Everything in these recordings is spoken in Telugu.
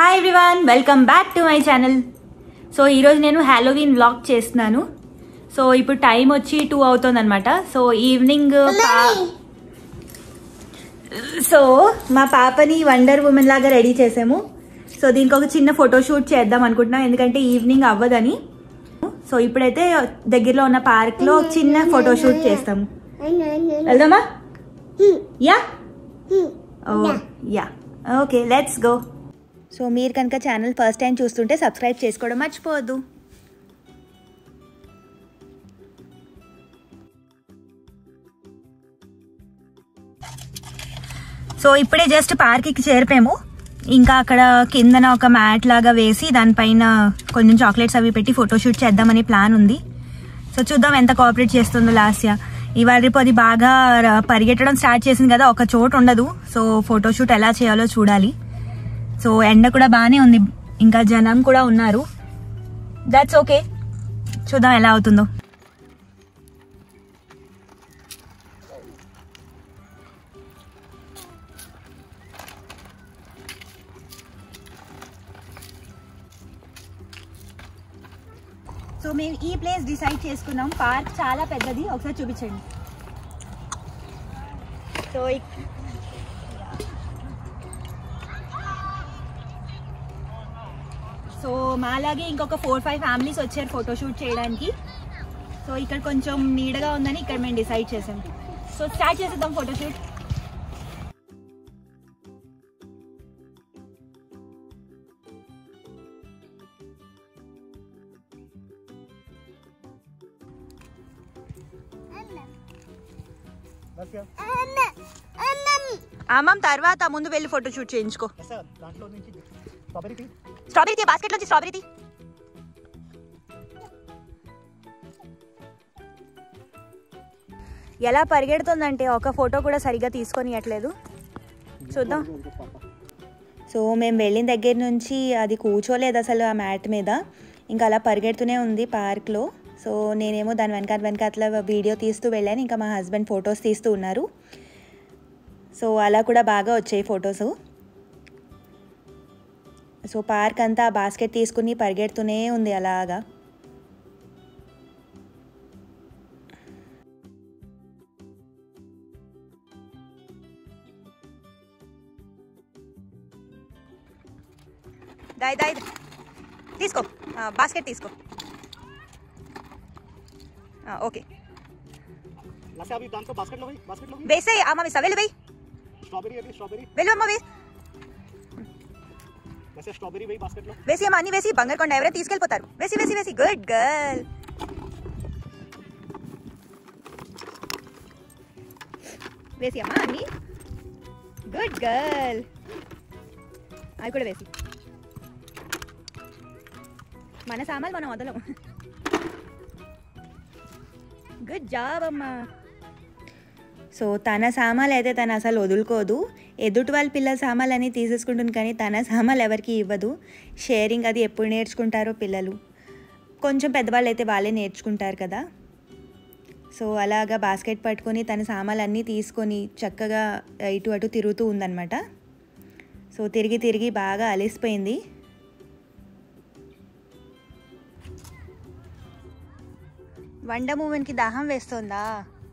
hi everyone welcome back to my channel so ఈరోజు నేను హ్యాలోవీన్ వ్లాగ్ చేస్తున్నాను సో ఇప్పుడు టైం వచ్చి టూ అవుతుంది అనమాట సో ఈవినింగ్ సో మా పాపని వండర్ ఉమెన్ లాగా రెడీ చేసాము సో దీనికి ఒక చిన్న ఫోటోషూట్ చేద్దాం అనుకుంటున్నాం ఎందుకంటే ఈవినింగ్ అవ్వదని సో ఇప్పుడైతే దగ్గరలో ఉన్న పార్క్ లో ఒక చిన్న ఫోటోషూట్ చేస్తాము వెళ్దామా yeah oh yeah okay let's go so మీరు కనుక ఛానల్ ఫస్ట్ టైం చూస్తుంటే సబ్స్క్రైబ్ చేసుకోవడం మర్చిపోవద్దు సో ఇప్పుడే జస్ట్ పార్క్కి చేరిపోయాము ఇంకా అక్కడ కిందన ఒక మ్యాట్ లాగా వేసి దానిపైన కొంచెం చాక్లెట్స్ అవి పెట్టి ఫోటోషూట్ చేద్దామని ప్లాన్ ఉంది సో చూద్దాం ఎంత కోఆపరేట్ చేస్తుందో లాస్ట్ ఇయర్ ఇవాళ రేపు అది బాగా ర- పరిగెట్టడం స్టార్ట్ చేసింది కదా ఒక చోటు ఉండదు సో ఫోటోషూట్ ఎలా చేయాలో చూడాలి సో ఎండ కూడా బాగానే ఉంది ఇంకా జనం కూడా ఉన్నారు దట్స్ ఓకే చూద్దాం ఎలా అవుతుందో సో మేము ఈ ప్లేస్ డిసైడ్ చేసుకున్నాం పార్క్ చాలా పెద్దది ఒకసారి చూపించండి సో ఇక్- సో మాలాగే ఇంకొక ఫోర్ ఫైవ్ ఫ్యామిలీస్ వచ్చారు ఫోటోషూట్ చేయడానికి సో ఇక్కడ కొంచెం నీడగా ఉందని ఇక్కడ మేము డిసైడ్ చేసాం సో స్టార్ట్ చేసేద్దాం ఫోటోషూట్ అమ్మం తర్వాత ముందు వెళ్ళి ఫోటోషూట్ చేయించుకో దాంట్లో నుంచి స్ట్రాబెరీ టీ స్ట్రాబెరీ తీ బాస్కెట్ నుంచి స్ట్రాబెరీ తీ ఎలా పరిగెడుతుందంటే ఒక ఫోటో కూడా సరిగ్గా తీసుకొనియట్లేదు చూద్దాం సో మేము వెళ్ళిన దగ్గర నుంచి అది కూర్చోలేదు అసలు ఆ మ్యాట్ మీద ఇంకా అలా పరిగెడుతూనే ఉంది పార్క్లో సో నేనేమో దాని వెనక వెనక అట్లా వీడియో తీస్తూ వెళ్ళాను ఇంకా మా హస్బెండ్ ఫొటోస్ తీస్తూ ఉన్నారు సో అలా కూడా బాగా వచ్చాయి ఫొటోస్ సో పార్క్ అంతా బాస్కెట్ తీసుకుని పరిగెడుతూనే ఉంది అలాగా దాయి దాయి తీసుకో బాస్కెట్ తీసుకో ఓకే లస్సీ అవి దాంట్లో బాస్కెట్లో పోయి బాస్కెట్లో పోయి వేసే అమ్మ మిస్ వెళ్ళు వెయ్యి స్ట్రాబెరీ అవి స్ట్రాబెరీ వెళ్ళు అమ్మ వేసి లస్సీ స్ట్రాబెరీ పోయి బాస్కెట్లో వేసి అమ్మ అన్ని వేసి బంగారుకొండ ఎవరైనా తీసుకెళ్ళిపోతారు వేసి వేసి వేసి గుడ్ గర్ల్ వేసి అమ్మా అన్ని గుడ్ గర్ల్ అవి కూడా వేసి మన సామాన్లు మనం వదలం గుడ్ జాబ్ అమ్మా సో తన సామాన్లు అయితే తను అసలు వదులుకోదు ఎదుటి వాళ్ళ పిల్లల సామాన్లు అన్నీ తీసేసుకుంటుంది కానీ తన సామాన్లు ఎవరికి ఇవ్వదు షేరింగ్ అది ఎప్పుడు నేర్చుకుంటారో పిల్లలు కొంచెం పెద్దవాళ్ళు అయితే వాళ్ళే నేర్చుకుంటారు కదా సో అలాగా బాస్కెట్ పట్టుకొని తన సామాన్లు అన్నీ తీసుకొని చక్కగా ఇటు అటు తిరుగుతూ ఉందన్నమాట సో తిరిగి తిరిగి బాగా అలిసిపోయింది వండ మూమెంట్కి దాహం వేస్తుందా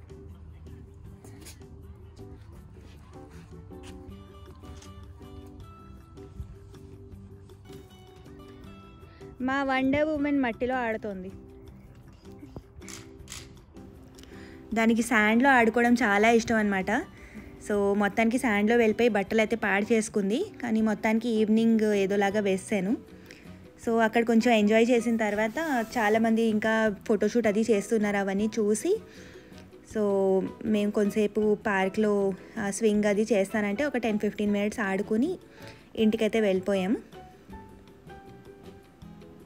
మా వండర్ ఉమెన్ మట్టిలో ఆడుతోంది దానికి శాండ్లో ఆడుకోవడం చాలా ఇష్టం అనమాట సో మొత్తానికి శాండ్లో వెళ్ళిపోయి బట్టలు అయితే పాడు చేసుకుంది కానీ మొత్తానికి ఈవినింగ్ ఏదోలాగా వేసాను సో అక్కడ కొంచెం ఎంజాయ్ చేసిన తర్వాత చాలామంది ఇంకా ఫోటోషూట్ అది చేస్తున్నారు అవన్నీ చూసి సో మేము కొంతసేపు పార్క్లో స్వింగ్ అది చేస్తానంటే ఒక టెన్ ఫిఫ్టీన్ మినిట్స్ ఆడుకుని ఇంటికైతే వెళ్ళిపోయాము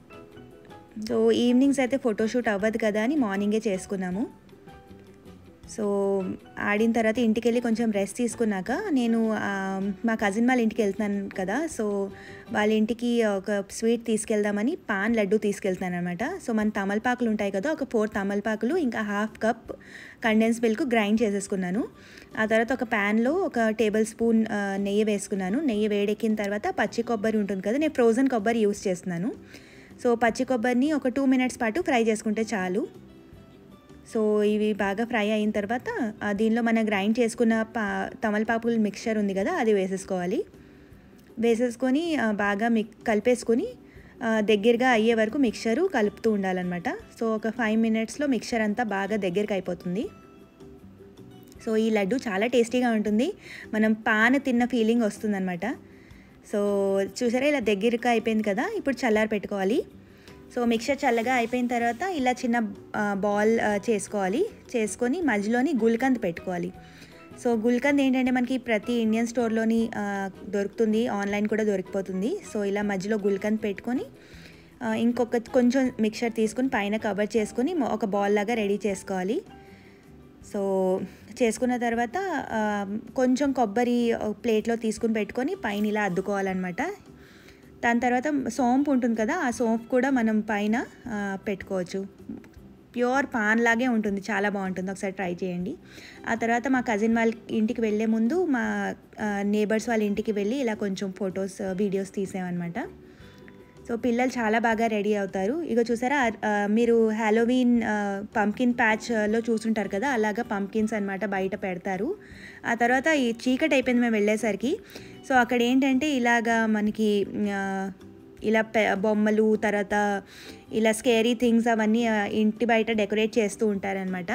సో ఈవినింగ్స్ అయితే ఫోటోషూట్ అవ్వదు కదా అని మార్నింగే చేసుకున్నాము సో ఆడిన తర్వాత ఇంటికి వెళ్ళి కొంచెం రెస్ట్ తీసుకున్నాక నేను ఆ, మా కజిన్ వాళ్ళ ఇంటికి వెళ్తున్నాను కదా సో వాళ్ళ ఇంటికి ఒక స్వీట్ తీసుకెళ్దామని పాన్ లడ్డు తీసుకెళ్తాను అనమాట సో మన తమలపాకులు ఉంటాయి కదా ఒక ఫోర్ తమలపాకులు ఇంకా half cup condense milk grind చేసేసుకున్నాను ఆ తర్వాత ఒక ప్యాన్లో ఒక టేబుల్ స్పూన్ ఆ, నెయ్యి వేసుకున్నాను నెయ్యి వేడెక్కిన తర్వాత పచ్చి కొబ్బరి ఉంటుంది కదా నేను ఫ్రోజన్ కొబ్బరి యూస్ చేస్తున్నాను సో పచ్చి కొబ్బరిని ఒక టూ మినిట్స్ పాటు ఫ్రై చేసుకుంటే చాలు సో ఇవి బాగా ఫ్రై అయిన తర్వాత ఆ, దీనిలో మనం గ్రైండ్ చేసుకున్న పా తమలపాకుల మిక్చర్ ఉంది కదా అది వేసేసుకోవాలి వేసేసుకొని ఆ, బాగా మిక్ కలిపేసుకొని ఆ, దగ్గరగా అయ్యే వరకు మిక్చరు కలుపుతూ ఉండాలన్నమాట సో ఒక ఫైవ్ మినిట్స్లో మిక్చర్ అంతా బాగా దగ్గరికి అయిపోతుంది సో ఈ లడ్డు చాలా టేస్టీగా ఉంటుంది మనం పాన్ తిన్న ఫీలింగ్ వస్తుందన్నమాట సో చూసారా ఇలా దగ్గరగా అయిపోయింది కదా ఇప్పుడు చల్లారి పెట్టుకోవాలి సో మిక్చర్ చల్లగా అయిపోయిన తర్వాత ఇలా చిన్న ఆ, బాల్ ఆ, చేసుకోవాలి చేసుకొని మధ్యలోని గుల్కంద్ పెట్టుకోవాలి సో గుల్కంద్ ఏంటంటే మనకి ప్రతి ఇండియన్ స్టోర్లోని ఆ, దొరుకుతుంది ఆన్లైన్ కూడా దొరికిపోతుంది సో ఇలా మధ్యలో గుల్కంద్ పెట్టుకొని ఆ, ఇంకొక కొంచెం మిక్చర్ తీసుకొని పైన కవర్ చేసుకొని మొ- ఒక బాల్ లాగా రెడీ చేసుకోవాలి సో చేసుకున్న తర్వాత ఆ, కొంచెం కొబ్బరి ఒక ప్లేట్లో తీసుకుని పెట్టుకొని పైన ఇలా అద్దుకోవాలన్నమాట దాని తర్వాత సోంపు ఉంటుంది కదా ఆ సోంపు కూడా మనం పైన ఆ, పెట్టుకోవచ్చు ప్యూర్ పాన్ లాగే ఉంటుంది చాలా బాగుంటుంది ఒకసారి ట్రై చేయండి ఆ తర్వాత మా కజిన్ వాళ్ళ ఇంటికి వెళ్ళే ముందు మా నేబర్స్ వాళ్ళ ఇంటికి వెళ్ళి ఇలా కొంచెం ఫొటోస్ వీడియోస్ తీసామన్నమాట సో పిల్లలు చాలా బాగా రెడీ అవుతారు ఇక చూసారా ఆ, మీరు హ్యాలోవీన్ పంకిన్ ప్యాచ్లో చూసుంటారు కదా అలాగా పంకిన్స్ అన్నమాట బయట పెడతారు ఆ తర్వాత ఈ చీకటి అయిపోయింది మేము వెళ్ళేసరికి సో అక్కడ ఏంటంటే ఇలాగా మనకి ఆ, ఇలా పె- బొమ్మలు తర్వాత ఇలా స్కేరీ థింగ్స్ అవన్నీ ఆ, ఇంటి బయట డెకరేట్ చేస్తూ ఉంటారనమాట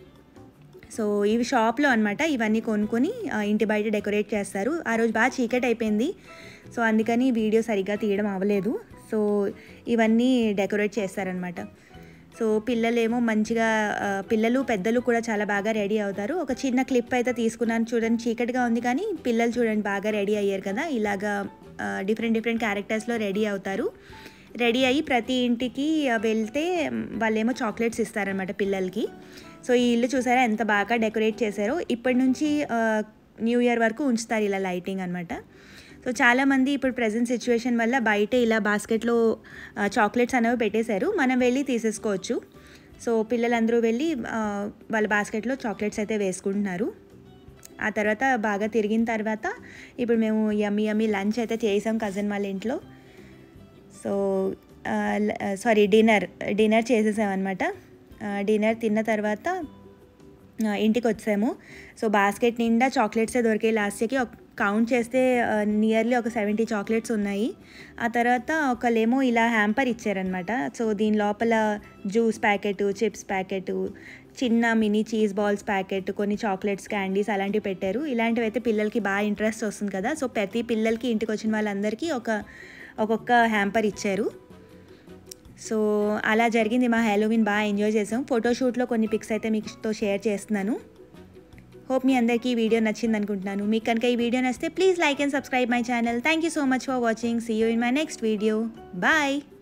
సో ఇవి షాప్లో అనమాట ఇవన్నీ కొనుక్కొని ఆ, ఇంటి బయట డెకరేట్ చేస్తారు ఆ రోజు బాగా చీకటి అయిపోయింది సో అందుకని వీడియో సరిగ్గా తీయడం అవ్వలేదు సో ఇవన్నీ డెకరేట్ చేస్తారనమాట సో పిల్లలేమో మంచిగా ఆ, పిల్లలు పెద్దలు కూడా చాలా బాగా రెడీ అవుతారు ఒక చిన్న క్లిప్ అయితే తీసుకున్నాను చూడండి చీకటిగా ఉంది కానీ పిల్లలు చూడండి బాగా రెడీ అయ్యారు కదా ఇలాగా డిఫరెంట్ డిఫరెంట్ క్యారెక్టర్స్లో రెడీ అవుతారు రెడీ అయ్యి ప్రతి ఇంటికి ఆ, వెళ్తే మ్, వాళ్ళేమో చాక్లెట్స్ ఇస్తారనమాట పిల్లలకి సో ఈ ఇల్లు చూసారా ఎంత బాగా డెకరేట్ చేశారో ఇప్పటి నుంచి ఆ, న్యూ ఇయర్ వరకు ఉంచుతారు ఇలా లైటింగ్ అనమాట సో చాలామంది ఇప్పుడు ప్రజెంట్ సిచ్యువేషన్ వల్ల బయట ఇలా బాస్కెట్లో ఆ, చాక్లెట్స్ అనేవి పెట్టేశారు మనం వెళ్ళి తీసేసుకోవచ్చు సో పిల్లలందరూ వెళ్ళి ఆ, వాళ్ళ బాస్కెట్లో చాక్లెట్స్ అయితే వేసుకుంటున్నారు ఆ తర్వాత బాగా తిరిగిన తర్వాత ఇప్పుడు మేము యమ్మీ యమ్మీ లంచ్ అయితే చేసాం కజిన్ వాళ్ళ ఇంట్లో సో సారీ డిన్నర్ డిన్నర్ చేసేసామన్నమాట డిన్నర్ తిన్న తర్వాత ఆ, ఇంటికి వచ్చాము సో బాస్కెట్ నిండా చాక్లెట్సే దొరికాయి లాస్ట్కి ఒక కౌంట్ చేస్తే నియర్లీ ఒక సెవెంటీ చాక్లెట్స్ ఉన్నాయి ఆ తర్వాత ఒకళ్ళేమో ఇలా హ్యాంపర్ ఇచ్చారనమాట సో దీని లోపల జ్యూస్ ప్యాకెట్ చిప్స్ ప్యాకెట్ చిన్న మినీ చీజ్ బాల్స్ ప్యాకెట్ కొన్ని చాక్లెట్స్ క్యాండీస్ అలాంటివి పెట్టారు ఇలాంటివి అయితే పిల్లలకి బాగా ఇంట్రెస్ట్ వస్తుంది కదా సో ప్రతి పిల్లలకి ఇంటికి వచ్చిన వాళ్ళందరికీ ఒక ఒక్కొక్క హ్యాంపర్ ఇచ్చారు సో అలా జరిగింది మా హ్యాలోవిన్ బాగా ఎంజాయ్ చేసాం ఫోటోషూట్లో కొన్ని పిక్స్ అయితే మీతో షేర్ చేస్తున్నాను హోప్ మీ అందరికీ ఈ వీడియో నచ్చింది అనుకుంటున్నాను మీకు కనుక ఈ వీడియో నచ్చితే please like and subscribe my channel thank you so much for watching see you in my next video bye